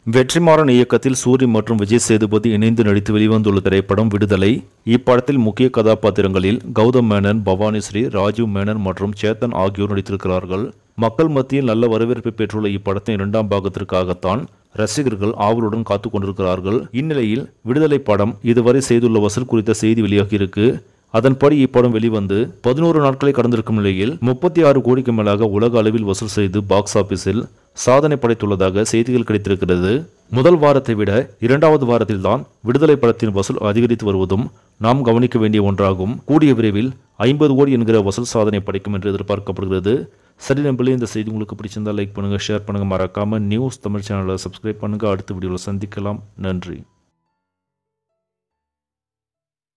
வெற்றிமாறன் இயக்கத்தில் சூரி மற்றும் விஜய் சேதுபதி இணைந்து நடித்து வெளிவந்துள்ள திரைப்படம் விடுதலை இப்படத்தில் முக்கிய கதாபாத்திரங்களில் கௌதம் மேனன் பவானி ஸ்ரீ ராஜீவ் மேனன் மற்றும் சேத்தன் ஆகியோர் நடித்திருக்கிறார்கள் மக்கள் மத்தியில் நல்ல வரவேற்பை பெற்றுள்ள இப்படத்தின் இரண்டாம் பாகத்திற்காகத்தான் ரசிகர்கள் ஆவலுடன் காத்து கொண்டிருக்கிறார்கள் இந்நிலையில் விடுதலை படம் இதுவரை செய்துள்ள வசூல் குறித்த செய்தி வெளியாகியிருக்கு அதன்படி இப்படம் வெளிவந்து பதினோரு நாட்களை கடந்திருக்கும் நிலையில் முப்பத்தி ஆறு கோடிக்கு மேலாக உலக அளவில் வசூல் செய்து பாக்ஸ் ஆபீஸில் சாதனை படைத்துள்ளதாக செய்திகள் கிடைத்திருக்கிறது முதல் வாரத்தை விட இரண்டாவது வாரத்தில்தான் விடுதலை படத்தின் வசூல் அதிகரித்து வருவதும் நாம் கவனிக்க வேண்டிய ஒன்றாகும் கூடிய விரைவில் ஐம்பது கோடி என்கிற வசூல் சாதனை படைக்கும் என்று எதிர்பார்க்கப்படுகிறது சரி நம்பளே இந்த செய்தி உங்களுக்கு பிடிச்சிருந்தா லைக் பண்ணுங்க ஷேர் பண்ணுங்க மறக்காம நியூஸ் தமிழ் சேனலை சப்ஸ்கிரைப் பண்ணுங்க அடுத்த வீடியோவில் சந்திக்கலாம் நன்றி